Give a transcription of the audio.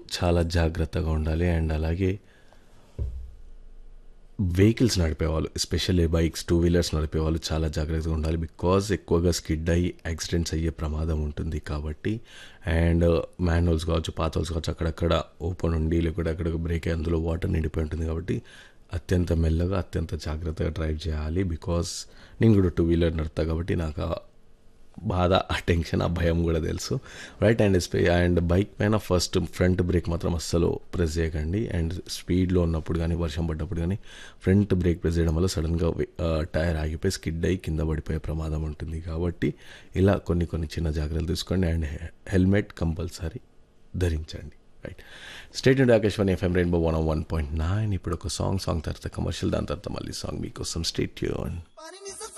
చాలా జాగ్రత్తగా ఉండాలి అండ్ అలాగే వెహికల్స్ నడిపేవాళ్ళు ఎస్పెషల్లీ బైక్స్ టూ వీలర్స్ నడిపేవాళ్ళు చాలా జాగ్రత్తగా ఉండాలి బికాజ్ ఎక్కువగా స్కిడ్ అయ్యి యాక్సిడెంట్స్ అయ్యే ప్రమాదం ఉంటుంది కాబట్టి అండ్ మాన్యువల్స్ కావచ్చు పాతోల్స్ కావచ్చు అక్కడక్కడ ఓపెన్ ఉండి లేకపోతే అక్కడ బ్రేక్ అందులో వాటర్ నిండిపోయి ఉంటుంది కాబట్టి అత్యంత మెల్లగా అత్యంత జాగ్రత్తగా డ్రైవ్ చేయాలి బికాస్ నేను కూడా టూ వీలర్ నడుపుతా కాబట్టి నాకు ఆ బాధ ఆ టెన్షన్ ఆ భయం కూడా తెలుసు రైట్ అండ్ స్పే అండ్ బైక్ పైన ఫస్ట్ ఫ్రంట్ బ్రేక్ మాత్రం అస్సలు ప్రెస్ చేయకండి అండ్ స్పీడ్లో ఉన్నప్పుడు కానీ వర్షం పడ్డప్పుడు కానీ ఫ్రంట్ బ్రేక్ ప్రెస్ చేయడం వల్ల సడన్గా టైర్ ఆగిపోయి స్కిడ్ అయ్యి కింద పడిపోయే ప్రమాదం ఉంటుంది కాబట్టి ఇలా కొన్ని కొన్ని చిన్న జాగ్రత్తలు తీసుకోండి అండ్ హెల్మెట్ కంపల్సరీ ధరించండి రైట్ స్టేట్ నుండి Akashvani FM rainbow one one point nine ఇప్పుడు ఒక సాంగ్ సాంగ్ తర్వాత కమర్షియల్ దాని తర్వాత మళ్ళీ సాంగ్ మీకోసం స్టేట్ యూన్